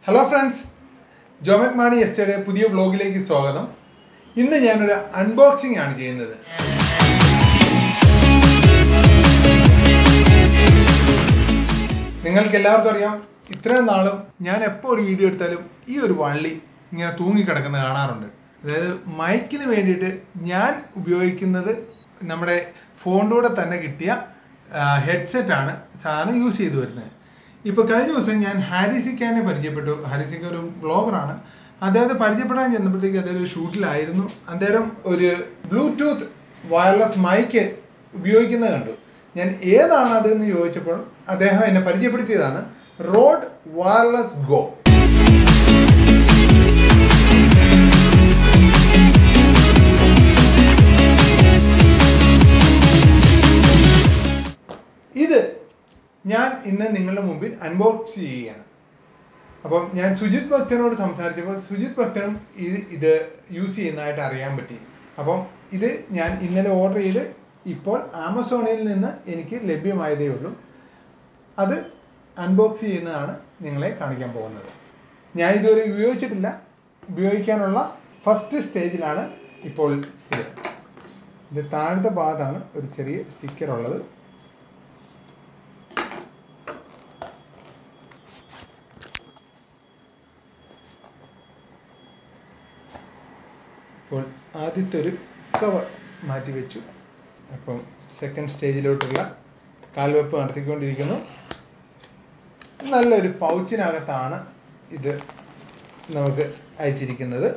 hello friends Jomet Mani എസ്റ്റേയുടെ പുതിയ വ്ലോഗിലേക്ക് സ്വാഗതം ഇന്ന് ഞാനൊരു അൺബോക്സിംഗ് ആണ് ചെയ്യുന്നത് നിങ്ങൾക്ക് എല്ലാവർക്കും അറിയാം ഇത്രയും നാളും ഞാൻ എപ്പോൾ ഒരു വീഡിയോ എടുത്താലും ഈ ഒരു വള്ളി ഇങ്ങനെ തൂങ്ങിക്കിടക്കുന്നത് കാണാറുണ്ട് അതായത് മൈക്കിന് വേണ്ടിയിട്ട് ഞാൻ ഉപയോഗിക്കുന്നത് നമ്മുടെ ഫോണിലൂടെ തന്നെ കിട്ടിയ ഹെഡ്സെറ്റ് ആണ് സാധനം യൂസ് ചെയ്തു വരുന്നത് ഇപ്പോൾ കഴിഞ്ഞ ദിവസം ഞാൻ ഹാരിസിക്കാനെ പരിചയപ്പെട്ടു ഹാരിസിക്ക ഒരു ബ്ലോഗറാണ് അദ്ദേഹത്തെ പരിചയപ്പെടാൻ ചെന്നപ്പോഴത്തേക്ക് അദ്ദേഹം ഒരു ഷൂട്ടിലായിരുന്നു അദ്ദേഹം ഒരു ബ്ലൂടൂത്ത് വയർലെസ് മൈക്ക് ഉപയോഗിക്കുന്നത് കണ്ടു ഞാൻ ഏതാണ് അതെന്ന് ചോദിച്ചപ്പോൾ അദ്ദേഹം എന്നെ പരിചയപ്പെടുത്തിയതാണ് റോഡ് വയർലെസ് ഗോ ഇത് ഞാൻ ഇന്ന് നിങ്ങളുടെ മുമ്പിൽ അൺബോക്സ് ചെയ്യുകയാണ് അപ്പം ഞാൻ സുജിത് ഭക്തനോട് സംസാരിച്ചപ്പോൾ സുജിത് ഭക്തനും ഇത് ഇത് യൂസ് ചെയ്യുന്നതായിട്ട് അറിയാൻ പറ്റി അപ്പം ഇത് ഞാൻ ഇന്നലെ ഓർഡർ ചെയ്ത് ഇപ്പോൾ ആമസോണിൽ നിന്ന് എനിക്ക് ലഭ്യമായതേ ഉള്ളൂ അത് അൺബോക്സ് ചെയ്യുന്നതാണ് നിങ്ങളെ കാണിക്കാൻ പോകുന്നത് ഞാൻ ഇതുവരെ ഉപയോഗിച്ചിട്ടില്ല ഉപയോഗിക്കാനുള്ള ഫസ്റ്റ് സ്റ്റേജിലാണ് ഇപ്പോൾ ഇത് ഇതിൻ്റെ താഴത്തെ ഭാഗത്താണ് ഒരു ചെറിയ സ്റ്റിക്കർ ഉള്ളത് അപ്പോൾ ആദ്യത്തെ ഒരു കവർ മാറ്റി വെച്ചു അപ്പം സെക്കൻഡ് സ്റ്റേജിലോട്ടുള്ള കാൽവെപ്പ് നടത്തിക്കൊണ്ടിരിക്കുന്നു നല്ലൊരു പൗച്ചിനകത്താണ് ഇത് നമുക്ക് അയച്ചിരിക്കുന്നത്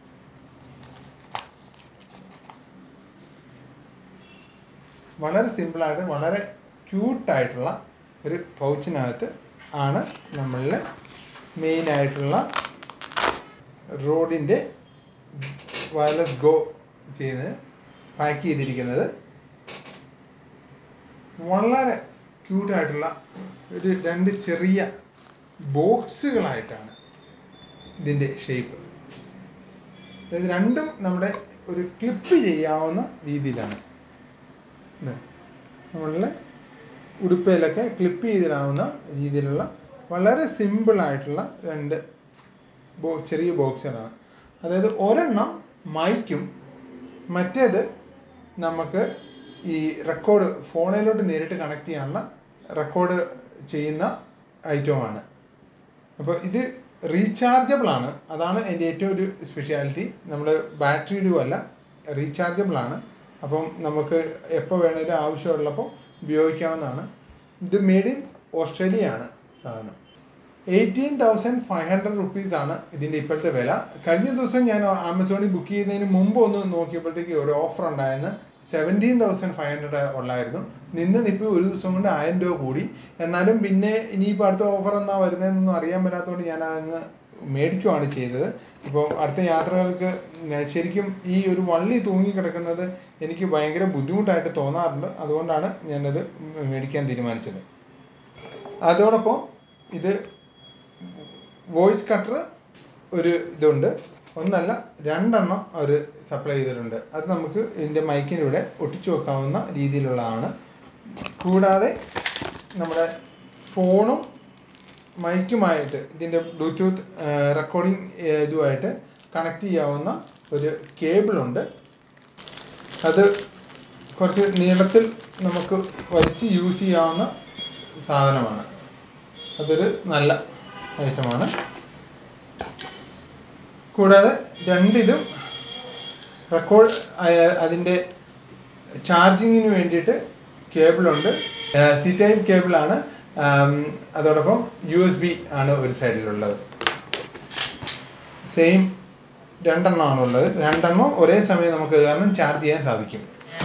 വളരെ സിമ്പിളായിട്ട് വളരെ ക്യൂട്ടായിട്ടുള്ള ഒരു പൗച്ചിനകത്ത് ആണ് നമ്മളിൽ മെയിനായിട്ടുള്ള റോഡിൻ്റെ വയർലെസ് ഗോ ചെയ്ത് പാക്ക് ചെയ്തിരിക്കുന്നത് വളരെ ക്യൂട്ടായിട്ടുള്ള ഒരു രണ്ട് ചെറിയ ബോക്സുകളായിട്ടാണ് ഇതിൻ്റെ ഷേപ്പ് അതായത് രണ്ടും നമ്മുടെ ഒരു ക്ലിപ്പ് ചെയ്യാവുന്ന രീതിയിലാണ് ഇത് നമ്മളുടെ ഉടുപ്പയിലൊക്കെ ക്ലിപ്പ് ചെയ്തിടാവുന്ന രീതിയിലുള്ള വളരെ സിമ്പിളായിട്ടുള്ള രണ്ട് ബോ ചെറിയ ബോക്സുകളാണ് അതായത് ഒരെണ്ണം മൈക്കും മറ്റേത് നമുക്ക് ഈ റെക്കോർഡ് ഫോണിലോട്ട് നേരിട്ട് കണക്ട് ചെയ്യാനുള്ള റെക്കോർഡ് ചെയ്യുന്ന ഐറ്റമാണ് അപ്പോൾ ഇത് റീചാർജബിൾ ആണ് അതാണ് എൻ്റെ ഏറ്റവും ഒരു സ്പെഷ്യാലിറ്റി നമ്മൾ ബാറ്ററിയിലും അല്ല റീചാർജബിൾ ആണ് അപ്പം നമുക്ക് എപ്പോൾ വേണേലും ആവശ്യമുള്ളപ്പോൾ ഉപയോഗിക്കാവുന്നതാണ് ഇത് മെയ്ഡ് ഇൻ ഓസ്ട്രേലിയ ആണ് സാധനം eighteen thousand five hundred rupees ആണ് ഇതിൻ്റെ ഇപ്പോഴത്തെ വില കഴിഞ്ഞ ദിവസം ഞാൻ ആമസോണിൽ ബുക്ക് ചെയ്യുന്നതിന് മുമ്പ് ഒന്ന് നോക്കിയപ്പോഴത്തേക്ക് ഒരു ഓഫർ ഉണ്ടായിരുന്നു സെവൻറ്റീൻ തൗസൻഡ് ഫൈവ് ഹൺഡ്രഡ് ഉള്ളായിരുന്നു നിന്ന് നിപ്പ് ഒരു ദിവസം കൊണ്ട് ആയിരം രൂപ കൂടി എന്നാലും പിന്നെ ഇനിയിപ്പോൾ അടുത്ത ഓഫർ എന്നാ വരുന്നതെന്നൊന്നും അറിയാൻ പറ്റാത്തതുകൊണ്ട് ഞാൻ അങ്ങ് മേടിക്കുവാണ് ചെയ്തത് ഇപ്പോൾ അടുത്ത യാത്രകൾക്ക് ശരിക്കും ഈ ഒരു വള്ളി തൂങ്ങിക്കിടക്കുന്നത് എനിക്ക് ഭയങ്കര ബുദ്ധിമുട്ടായിട്ട് തോന്നാറുണ്ട് അതുകൊണ്ടാണ് ഞാനത് മേടിക്കാൻ തീരുമാനിച്ചത് അതോടൊപ്പം ഇത് വോയിസ് കട്ടർ ഒരു ഇതുണ്ട് ഒന്നല്ല രണ്ടെണ്ണം അവർ സപ്ലൈ ചെയ്തിട്ടുണ്ട് അത് നമുക്ക് ഇതിൻ്റെ മൈക്കിനിവിടെ ഒട്ടിച്ചു വെക്കാവുന്ന രീതിയിലുള്ളതാണ് കൂടാതെ നമ്മുടെ ഫോണും മൈക്കുമായിട്ട് ഇതിൻ്റെ ബ്ലൂടൂത്ത് റെക്കോർഡിംഗ് ഇതുമായിട്ട് കണക്ട് ചെയ്യാവുന്ന ഒരു കേബിളുണ്ട് അത് കുറച്ച് നീളത്തിൽ നമുക്ക് വലിച്ച് യൂസ് ചെയ്യാവുന്ന സാധനമാണ് അതൊരു നല്ല ഐറ്റമാണ് കൂടാതെ രണ്ടിതും റെക്കോർഡ് അതിൻ്റെ ചാർജിങ്ങിന് വേണ്ടിയിട്ട് കേബിളുണ്ട് സി ടൈപ്പ് കേബിളാണ് അതോടൊപ്പം യു എസ് ബി ആണ് ഒരു സൈഡിലുള്ളത് സെയിം രണ്ടെണ്ണമാണ് ഉള്ളത് രണ്ടെണ്ണം ഒരേ സമയം നമുക്ക് കാരണം ചാർജ് ചെയ്യാൻ സാധിക്കും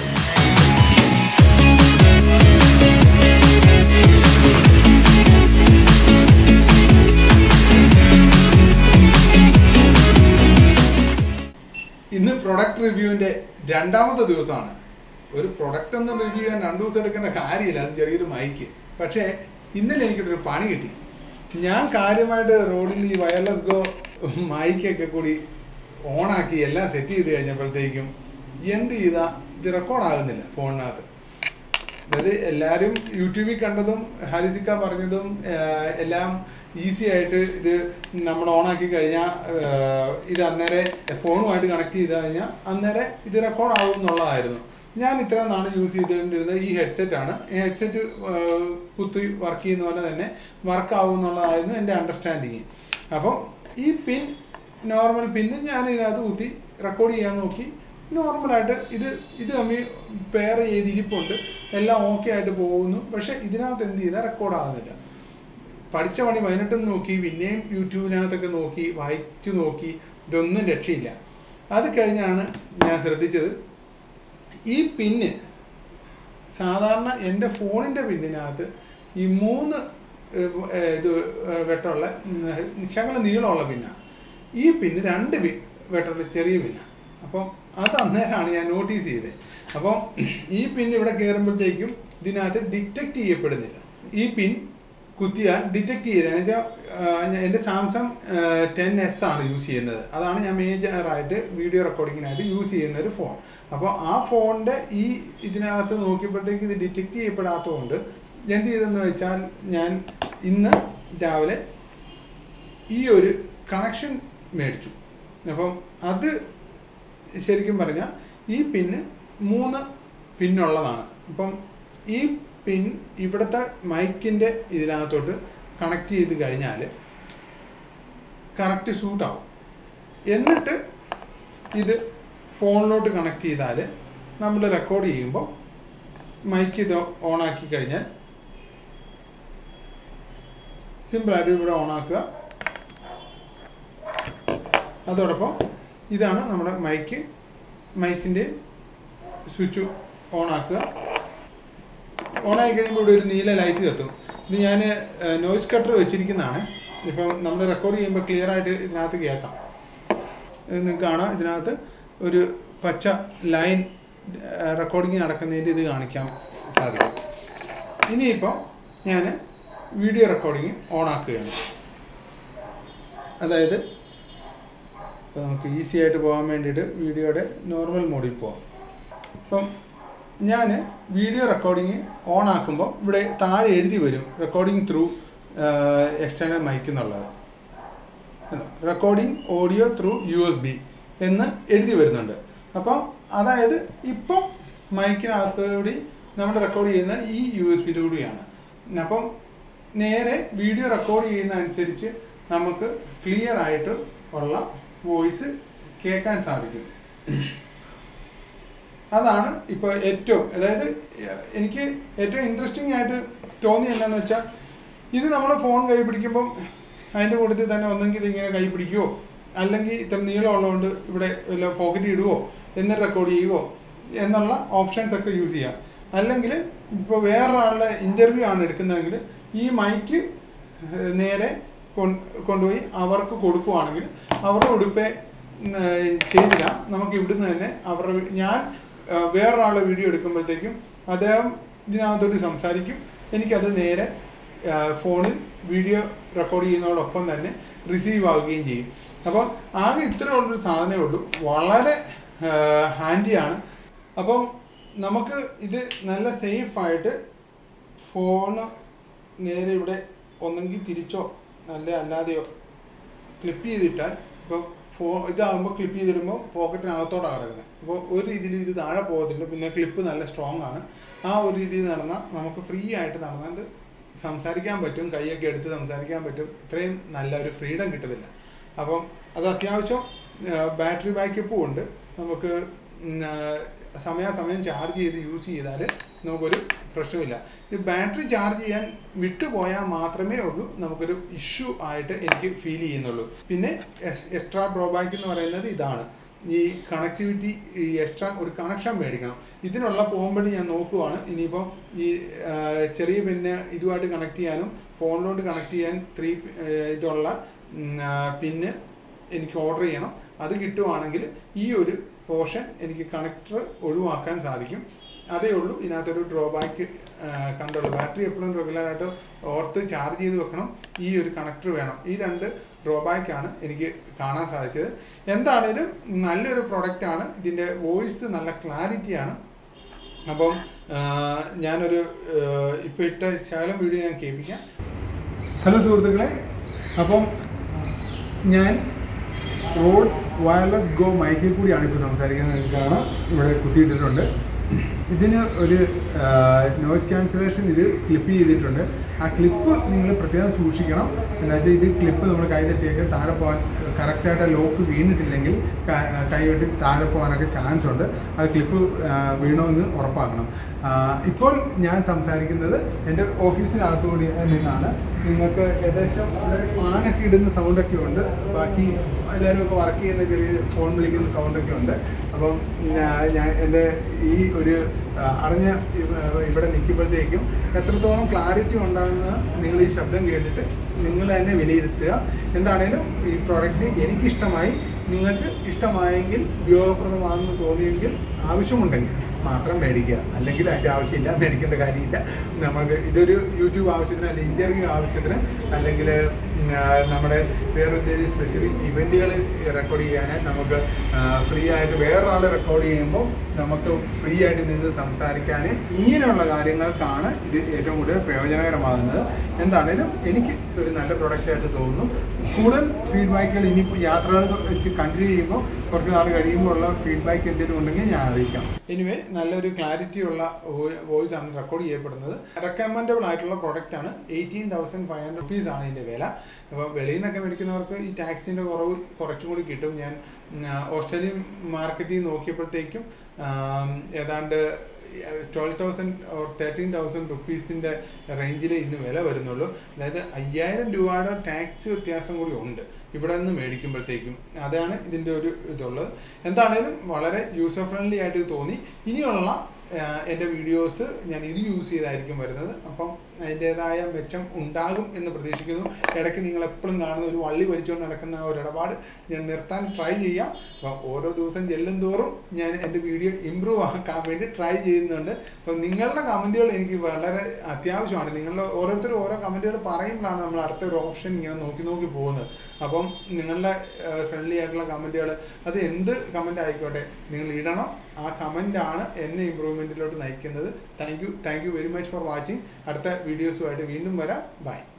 ഇന്ന് പ്രൊഡക്റ്റ് റിവ്യൂവിൻ്റെ രണ്ടാമത്തെ ദിവസമാണ് ഒരു പ്രൊഡക്റ്റ് ഒന്നും റിവ്യൂ ചെയ്യാൻ രണ്ട് ദിവസം എടുക്കേണ്ട കാര്യമില്ല അത് ചെറിയൊരു മൈക്ക് പക്ഷേ ഇന്നലെ എനിക്കൊരു പണി കിട്ടി ഞാൻ കാര്യമായിട്ട് റോഡിൽ ഈ വയർലെസ് ഗോ മൈക്കൊക്കെ കൂടി ഓണാക്കി എല്ലാം സെറ്റ് ചെയ്ത് കഴിഞ്ഞപ്പോഴത്തേക്കും എന്ത് ചെയ്താ ഇത് റെക്കോർഡാകുന്നില്ല ഫോണിനകത്ത് അതായത് എല്ലാവരും യൂട്യൂബിൽ കണ്ടതും ഹാരിസിക്ക പറഞ്ഞതും ആഹ്, എല്ലാം ഈസി ആയിട്ട് ഇത് നമ്മൾ ഓണാക്കി കഴിഞ്ഞാൽ ഇത് അന്നേരം ഫോണുമായിട്ട് കണക്ട് ചെയ്ത് കഴിഞ്ഞാൽ അന്നേരം ഇത് റെക്കോർഡ് ആവും എന്നുള്ളതായിരുന്നു ഞാൻ ഇത്ര നാള് യൂസ് ചെയ്തുകൊണ്ടിരുന്നത് ഈ ഹെഡ്സെറ്റ് ആണ് ഈ ഹെഡ്സെറ്റ് കുത്തി വർക്ക് ചെയ്യുന്ന പോലെ തന്നെ വർക്ക് ആവും എന്നുള്ളതായിരുന്നു എൻ്റെ അണ്ടർസ്റ്റാൻഡിങ് അപ്പോൾ ഈ പിൻ നോർമൽ പിന്ന് ഞാൻ ഇതിനകത്ത് കുത്തി റെക്കോർഡ് ചെയ്യാൻ നോക്കി നോർമലായിട്ട് ഇത് ഇത് തമ്മിൽ പെയർ ചെയ്ത് ഇരിപ്പുണ്ട് എല്ലാം ഓക്കെ ആയിട്ട് പോകുന്നു പക്ഷെ ഇതിനകത്ത് എന്ത് ചെയ്താൽ റെക്കോർഡ് ആകുന്നില്ല പഠിച്ച പണി പതിനെട്ടും നോക്കി പിന്നെയും യൂട്യൂബിനകത്തൊക്കെ നോക്കി വായിച്ചു നോക്കി ഇതൊന്നും രക്ഷയില്ല അത് കഴിഞ്ഞാണ് ഞാൻ ശ്രദ്ധിച്ചത് ഈ പിന്ന് സാധാരണ എൻ്റെ ഫോണിൻ്റെ പിന്നിനകത്ത് ഈ മൂന്ന് ഏഹ്, ഏഹ്, ഇത് ഏഹ്, വെട്ടമുള്ള ഉം, ശകല നീളമുള്ള പിന്നാണ് ഈ പിന്ന് രണ്ട് പി വെട്ടമുള്ള ചെറിയ പിന്നാണ് അപ്പം അത് അന്നേരമാണ് ഞാൻ നോട്ടീസ് ചെയ്തത് അപ്പം ഈ പിൻ ഇവിടെ കയറുമ്പോഴത്തേക്കും ഇതിനകത്ത് ഡിറ്റക്റ്റ് ചെയ്യപ്പെടുന്നില്ല ഈ പിൻ കുത്തിയാൽ ഡിറ്റക്ട് ചെയ്യില്ല എന്ന് വെച്ചാൽ എൻ്റെ സാംസങ് ടെൻ എസ് ആണ് യൂസ് ചെയ്യുന്നത് അതാണ് ഞാൻ മേജറായിട്ട് വീഡിയോ റെക്കോർഡിങ്ങിനായിട്ട് യൂസ് ചെയ്യുന്ന ഒരു ഫോൺ അപ്പോൾ ആ ഫോണിൻ്റെ ഈ ഇതിനകത്ത് നോക്കിയപ്പോഴത്തേക്ക് ഇത് ഡിറ്റക്ട് ചെയ്യപ്പെടാത്തതുകൊണ്ട് എന്ത് ചെയ്തെന്ന് വെച്ചാൽ ഞാൻ ഇന്ന് രാവിലെ ഈ ഒരു കണക്ഷൻ മേടിച്ചു അപ്പം അത് ശരിക്കും പറഞ്ഞാൽ ഈ പിന്ന് മൂന്ന് പിന്നുള്ളതാണ് അപ്പം ഈ പിൻ ഇവിടുത്തെ മൈക്കിൻ്റെ ഇതിനകത്തോട്ട് കണക്ട് ചെയ്ത് കഴിഞ്ഞാൽ കറക്റ്റ് സൂട്ടാവും എന്നിട്ട് ഇത് ഫോണിലോട്ട് കണക്ട് ചെയ്താൽ നമ്മൾ റെക്കോർഡ് ചെയ്യുമ്പോൾ മൈക്ക് ഇത് ഓണാക്കി കഴിഞ്ഞാൽ സിമ്പിളായിട്ട് ഇവിടെ ഓണാക്കുക അതോടൊപ്പം ഇതാണ് നമ്മുടെ മൈക്ക് മൈക്കിൻ്റെ സ്വിച്ച് ഓണാക്കുക ഓണായി കഴിയുമ്പോൾ ഇവിടെ ഒരു നീല ലൈറ്റ് കത്തും ഇത് ഞാൻ നോയ്സ് കട്ടർ വെച്ചിരിക്കുന്നതാണ് ഇപ്പം നമ്മൾ റെക്കോർഡ് ചെയ്യുമ്പോൾ ക്ലിയർ ആയിട്ട് ഇതിനകത്ത് കേൾക്കാം ഇത് നിങ്ങൾക്ക് കാണാം ഇതിനകത്ത് ഒരു പച്ച ലൈൻ റെക്കോർഡിങ് നടക്കുന്നതിൻ്റെ ഇത് കാണിക്കാൻ സാധിക്കും ഇനിയിപ്പോൾ ഞാൻ വീഡിയോ റെക്കോർഡിങ് ഓണാക്കുകയാണ് അതായത് ഇപ്പോൾ നമുക്ക് ഈസി ആയിട്ട് പോകാൻ വേണ്ടിയിട്ട് വീഡിയോയുടെ നോർമൽ മോഡിൽ പോകാം ഇപ്പം ഞാൻ വീഡിയോ റെക്കോർഡിങ് ഓൺ ആക്കുമ്പോൾ ഇവിടെ താഴെ എഴുതി വരും റെക്കോർഡിംഗ് ത്രൂ എക്സ്റ്റേണൽ മൈക്ക് എന്നുള്ളത് recording audio through U S B എന്ന് എഴുതി വരുന്നുണ്ട് അപ്പോൾ അതായത് ഇപ്പം മൈക്കിനകത്തുകൂടി നമ്മൾ റെക്കോർഡ് ചെയ്യുന്ന ഈ യു എസ് ബിയിലൂടെയാണ് അപ്പം നേരെ വീഡിയോ റെക്കോർഡ് ചെയ്യുന്ന അനുസരിച്ച് നമുക്ക് ക്ലിയർ ആയിട്ട് ഉള്ള വോയിസ് കേൾക്കാൻ സാധിക്കും അതാണ് ഇപ്പോൾ ഏറ്റവും അതായത് എനിക്ക് ഏറ്റവും ഇൻട്രസ്റ്റിംഗ് ആയിട്ട് തോന്നിയ എന്താണെന്ന് വെച്ചാൽ ഇത് നമ്മൾ ഫോൺ കൈ പിടിക്കുമ്പം അതിൻ്റെ കൂട്ടത്തിൽ തന്നെ ഒന്നെങ്കിൽ ഇതിങ്ങനെ കൈ പിടിക്കുവോ അല്ലെങ്കിൽ ഇത്ര നീളമുള്ളതുകൊണ്ട് ഇവിടെ വല്ല പോക്കറ്റ് ഇടുവോ എന്നിട്ട് റെക്കോർഡ് ചെയ്യുവോ എന്നുള്ള ഓപ്ഷൻസ് ഒക്കെ യൂസ് ചെയ്യാം അല്ലെങ്കിൽ ഇപ്പോൾ വേറൊരാളുടെ ഇൻ്റർവ്യൂ ആണ് എടുക്കുന്നതെങ്കിൽ ഈ മൈക്ക് നേരെ കൊൺ- കൊണ്ടുപോയി അവർക്ക് കൊടുക്കുവാണെങ്കിൽ അവരുടെ ഉടുപ്പെ ഉം, ഏഹ്, ചെയ്തില്ല നമുക്ക് ഇവിടുന്ന് തന്നെ അവരുടെ വി- ഞാൻ ഏഹ്, വേറൊരാളെ വീഡിയോ എടുക്കുമ്പോഴത്തേക്കും അദ്ദേഹം ഇതിനകത്തോട്ട് സംസാരിക്കും എനിക്കത് നേരെ ഏഹ്, ഫോണിൽ വീഡിയോ റെക്കോർഡ് ചെയ്യുന്നതോടൊപ്പം തന്നെ റിസീവ് ആവുകയും ചെയ്യും അപ്പം ആകെ ഇത്ര ഉള്ളൊരു സാധനമേ ഉള്ളൂ വളരെ ഹാൻഡിയാണ് അപ്പം നമുക്ക് ഇത് നല്ല സേഫായിട്ട് ഫോണ് നേരെ ഇവിടെ ഒന്നെങ്കിൽ തിരിച്ചോ അല്ലെ അല്ലാതെയോ ക്ലിപ്പ് ചെയ്തിട്ടാൽ ഇപ്പോൾ ഫോ ഇതാകുമ്പോൾ ക്ലിപ്പ് ചെയ്തിടുമ്പോൾ പോക്കറ്റിനകത്തോടാണ് കിടക്കുന്നത് അപ്പോൾ ഒരു രീതിയിൽ ഇത് താഴെ പോകത്തില്ല പിന്നെ ക്ലിപ്പ് നല്ല സ്ട്രോങ് ആണ് ആ ഒരു രീതിയിൽ നടന്നാൽ നമുക്ക് ഫ്രീ ആയിട്ട് നടന്നുകൊണ്ട് സംസാരിക്കാൻ പറ്റും കൈയൊക്കെ എടുത്ത് സംസാരിക്കാൻ പറ്റും ഇത്രയും നല്ല ഒരു ഫ്രീഡം കിട്ടത്തില്ല അപ്പം അത് അത്യാവശ്യം ബാറ്ററി ബാക്കപ്പും ഉണ്ട് നമുക്ക് ഉം, ആ, സമയാസമയം ചാർജ് ചെയ്ത് യൂസ് ചെയ്താൽ നമുക്കൊരു പ്രശ്നമില്ല ഇത് ബാറ്ററി ചാർജ് ചെയ്യാൻ വിട്ടുപോയാൽ മാത്രമേ ഉള്ളൂ നമുക്കൊരു ഇഷ്യൂ ആയിട്ട് എനിക്ക് ഫീൽ ചെയ്യുന്നുള്ളൂ പിന്നെ എക്സ്ട്രാ ഡ്രോബാക്ക് എന്ന് പറയുന്നത് ഇതാണ് ഈ കണക്ടിവിറ്റി ഈ എക്സ്ട്രാ ഒരു കണക്ഷൻ മേടിക്കണം ഇതിനുള്ള പോകുമ്പോഴും ഞാൻ നോക്കുവാണ് ഇനിയിപ്പം ഈ ആ, ചെറിയ പിന്നെ ഇതുമായിട്ട് കണക്ട് ചെയ്യാനും ഫോണിലോട്ട് കണക്ട് ചെയ്യാൻ ത്രീ ഇതുള്ള ഉം, ആ, പിന്ന് എനിക്ക് ഓർഡർ ചെയ്യണം അത് കിട്ടുവാണെങ്കിൽ ഈ ഒരു പോർഷൻ എനിക്ക് കണക്ടർ ഒഴിവാക്കാൻ സാധിക്കും അതേ ഉള്ളൂ ഇതിനകത്തൊരു ഡ്രോബാക്ക് കണ്ടുള്ളൂ ബാറ്ററി എപ്പോഴും റെഗുലറായിട്ട് ഓർത്ത് ചാർജ് ചെയ്ത് വെക്കണം ഈ ഒരു കണക്ടർ വേണം ഈ രണ്ട് ഡ്രോബാക്കാണ് എനിക്ക് കാണാൻ സാധിച്ചത് എന്താണേലും നല്ലൊരു പ്രൊഡക്റ്റാണ് ഇതിൻ്റെ വോയിസ് നല്ല ക്ലാരിറ്റിയാണ് അപ്പം ആ, ഞാനൊരു ഇപ്പോൾ ഇട്ട ശകലം വീഡിയോ ഞാൻ കേൾപ്പിക്കാം ഹലോ സുഹൃത്തുക്കളെ അപ്പം ഞാൻ റോഡ് വയർലെസ് ഗോ മൈക്കിൽ കൂടിയാണ് ഇപ്പോൾ സംസാരിക്കുന്നത് നിങ്ങൾക്ക് കാണാം ഇവിടെ കുത്തിയിട്ടിട്ടുണ്ട് ഇതിന് ഒരു നോയ്സ് ക്യാൻസലേഷൻ ഇത് ക്ലിപ്പ് ചെയ്തിട്ടുണ്ട് ആ ക്ലിപ്പ് നിങ്ങൾ പ്രത്യേകം സൂക്ഷിക്കണം എന്താ വെച്ചാൽ ഇത് ക്ലിപ്പ് നമ്മൾ കൈ തട്ടിയൊക്കെ താഴെ പോകാൻ കറക്റ്റായിട്ട് ലോക്ക് വീണിട്ടില്ലെങ്കിൽ ക- കൈ വെട്ടി താഴെ പോകാനൊക്കെ ചാൻസ് ഉണ്ട് അത് ക്ലിപ്പ് വീണമെന്ന് ഉറപ്പാക്കണം ആ, ഇപ്പോൾ ഞാൻ സംസാരിക്കുന്നത് എൻ്റെ ഓഫീസിനകത്തുകൂടി നിന്നാണ് നിങ്ങൾക്ക് ഏകദേശം ഇവിടെ ഫാനൊക്കെ ഇടുന്ന സൗണ്ടൊക്കെ ഉണ്ട് ബാക്കി എല്ലാവരും ഒക്കെ വർക്ക് ചെയ്യുന്ന ചെറിയ ഫോൺ വിളിക്കുന്ന സൗണ്ടൊക്കെ ഉണ്ട് അപ്പം ഞാ- ഞാൻ എൻ്റെ ഈ ഒരു ആ, അടഞ്ഞ ഇവ- ഇവിടെ നിൽക്കുമ്പോഴത്തേക്കും എത്രത്തോളം ക്ലാരിറ്റി ഉണ്ടാകുന്ന നിങ്ങൾ ഈ ശബ്ദം കേട്ടിട്ട് നിങ്ങൾ തന്നെ വിലയിരുത്തുക എന്താണേലും ഈ പ്രോഡക്റ്റ് എനിക്കിഷ്ടമായി നിങ്ങൾക്ക് ഇഷ്ടമായെങ്കിൽ ഉപയോഗപ്രദമാണെന്ന് തോന്നിയെങ്കിൽ ആവശ്യമുണ്ടെങ്കിൽ മാത്രം മേടിക്കുക അല്ലെങ്കിൽ അതിൻ്റെ ആവശ്യമില്ല മേടിക്കേണ്ട കാര്യമില്ല നമുക്ക് ഇതൊരു യൂട്യൂബ് ആവശ്യത്തിന് അല്ലെങ്കിൽ ഇൻ്റർവ്യൂ ആവശ്യത്തിന് അല്ലെങ്കിൽ ഉം, ആ, നമ്മുടെ വേറെ എന്തെങ്കിലും സ്പെസിഫിക് ഇവൻറ്റുകൾ റെക്കോർഡ് ചെയ്യാൻ നമുക്ക് ഫ്രീ ആയിട്ട് വേറൊരാൾ റെക്കോർഡ് ചെയ്യുമ്പോൾ നമുക്ക് ഫ്രീ ആയിട്ട് നിന്ന് സംസാരിക്കാൻ ഇങ്ങനെയുള്ള കാര്യങ്ങൾക്കാണ് ഇത് ഏറ്റവും കൂടുതൽ പ്രയോജനകരമാകുന്നത് എന്താണേലും എനിക്ക് ഒരു നല്ല പ്രൊഡക്റ്റ് ആയിട്ട് തോന്നുന്നു കൂടുതൽ ഫീഡ്ബാക്കുകൾ ഇനി യാത്രകൾ വെച്ച് കണ്ടിന്യൂ ചെയ്യുമ്പോൾ കുറച്ച് നാൾ കഴിയുമ്പോൾ ഉള്ള ഫീഡ്ബാക്ക് എന്തെങ്കിലും ഉണ്ടെങ്കിൽ ഞാൻ അറിയിക്കാം എനിവേ നല്ലൊരു ക്ലാരിറ്റി ഉള്ള വോയിസ് ആണ് റെക്കോർഡ് ചെയ്യപ്പെടുന്നത് റെക്കമെൻഡബിൾ ആയിട്ടുള്ള പ്രോഡക്റ്റ് ആണ് eighteen thousand five hundred rupees ആണ് ഇതിൻ്റെ വില അപ്പോൾ വെളിയിൽ നിന്നൊക്കെ മേടിക്കുന്നവർക്ക് ഈ ടാക്സിൻ്റെ കുറവ് കുറച്ചും കൂടി കിട്ടും ഞാൻ ഉം, ആ, ഓസ്ട്രേലിയൻ മാർക്കറ്റിൽ നോക്കിയപ്പോഴത്തേക്കും ആം, ഏതാണ്ട് twelve thousand or thirteen thousand റുപ്പീസിൻ്റെ റേഞ്ചിൽ ഇന്ന് വില വരുന്നുള്ളൂ അതായത് അയ്യായിരം രൂപയുടെ ടാക്സ് വ്യത്യാസം കൂടി ഉണ്ട് ഇവിടെ നിന്ന് മേടിക്കുമ്പോഴത്തേക്കും അതാണ് ഇതിൻ്റെ ഒരു ഇതുള്ളത് എന്താണേലും വളരെ യൂസർ ഫ്രണ്ട്ലി ആയിട്ട് ഇത് തോന്നി ഇനിയുള്ള ആഹ്, എൻ്റെ വീഡിയോസ് ഞാൻ ഇത് യൂസ് ചെയ്തായിരിക്കും വരുന്നത് അപ്പം അതിൻ്റേതായ മെച്ചം ഉണ്ടാകും എന്ന് പ്രതീക്ഷിക്കുന്നു ഇടയ്ക്ക് നിങ്ങൾ എപ്പോഴും കാണുന്ന ഒരു വള്ളി വലിച്ചുകൊണ്ട് നടക്കുന്ന ആ ഒരു ഇടപാട് ഞാൻ നിർത്താൻ ട്രൈ ചെയ്യാം അപ്പം ഓരോ ദിവസം ചെല്ലും തോറും ഞാൻ എൻ്റെ വീഡിയോ ഇമ്പ്രൂവ് ആക്കാൻ വേണ്ടി ട്രൈ ചെയ്യുന്നുണ്ട് അപ്പം നിങ്ങളുടെ കമൻറ്റുകൾ എനിക്ക് വളരെ അത്യാവശ്യമാണ് നിങ്ങളുടെ ഓരോരുത്തരും ഓരോ കമൻറ്റുകൾ പറയുമ്പോഴാണ് നമ്മൾ അടുത്ത ഒരു ഓപ്ഷൻ ഇങ്ങനെ നോക്കി നോക്കി പോകുന്നത് അപ്പം നിങ്ങളുടെ ഫ്രണ്ട്ലി ആയിട്ടുള്ള കമൻറ്റുകൾ അത് എന്ത് കമൻ്റ് ആയിക്കോട്ടെ നിങ്ങൾ ഇടണം ആ കമൻ്റാണ് എന്നെ ഇമ്പ്രൂവ്മെൻറ്റിലോട്ട് നയിക്കുന്നത് thank you thank you very much for watching അടുത്ത വീഡിയോസുമായിട്ട് വീണ്ടും വരാം ബൈ